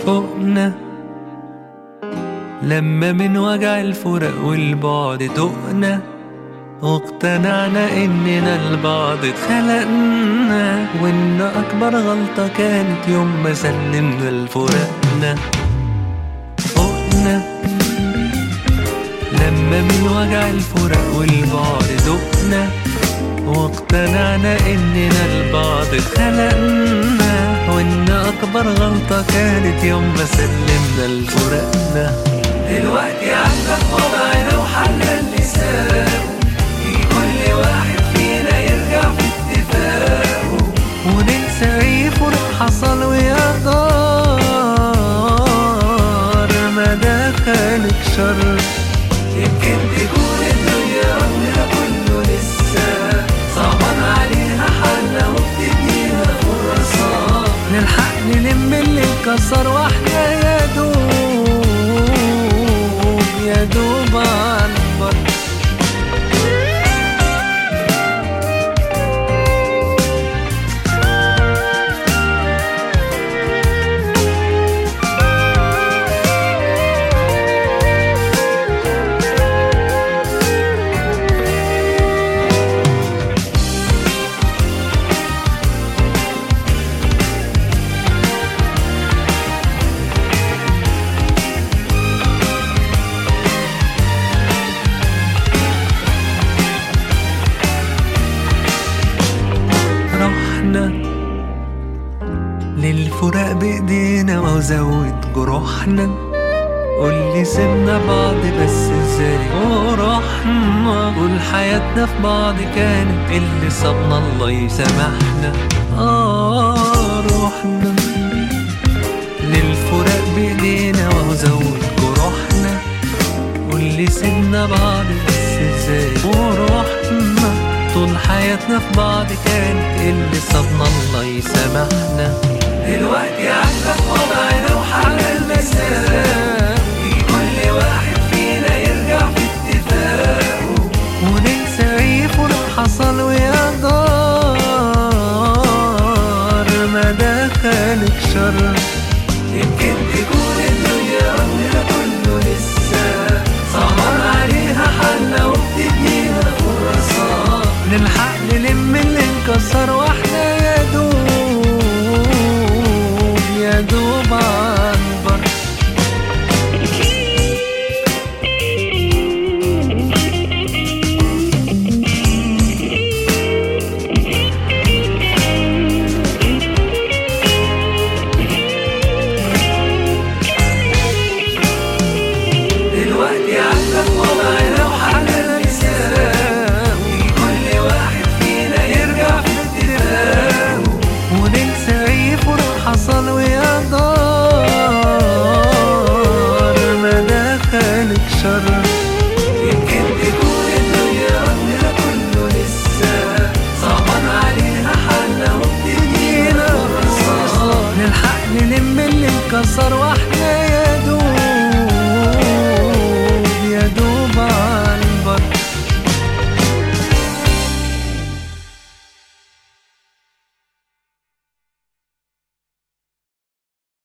فوقنا لما من وجع الفراق والبعد دقنا واقتنعنا اننا البعض اتخلقنا وان اكبر غلطة كانت يوم ما سلمنا لفراقنا فوقنا لما من وجع الفراق والبعد دقنا واقتنعنا اننا البعض اتخلقنا وان اكبر غلطة كانت يوم ما سلمنا لفراقنا دلوقتي عندك وضعنا وحل اللسان كل واحد فينا يرجع في اتفاقه وننسى اي فرق حصل ويا دار ما دخلك شر يمكن تكون الدنيا ربنا كله لسه صعبان عليها حالنا وبتدينا فرصة نلحق نلم اللي اتكسر واحنا يا دوب يا دوب على البر رحنا للفراق بايدينا وزود جروحنا قولي سيبنا بعض بس ازاي ورحنا طول حياتنا في بعض كانت اللي صابنا الله يسامحنا اه رحنا للفراق بايدينا وزود جروحنا واللي سيبنا بعض بس ازاي ورحنا طول حياتنا في بعض كانت اللي صابنا الله يسامحنا دلوقتي عندك وضعنا وحل المساء كل واحد فينا يرجع في اتفاقه وننسى اي فرق حصل ويا دار ما دخلك شر يمكن تكون الدنيا ربنا كله لسه صعبان عليها حالنا وبتدينا فرصة نلحق نلم اللي انكسر واحنا يا دوب يا دوب عنبر دلوقتي عندك وضعنا وحل المساء كل واحد فينا يرجع في اتفاقه وننسى اي فرق حصل ويا دار ما دخلك شر يمكن تكون الدنيا ربنا كله لسه صعبان عليها حالنا وبتدينا فرصة نلحق نلم اللي انكسر واحنا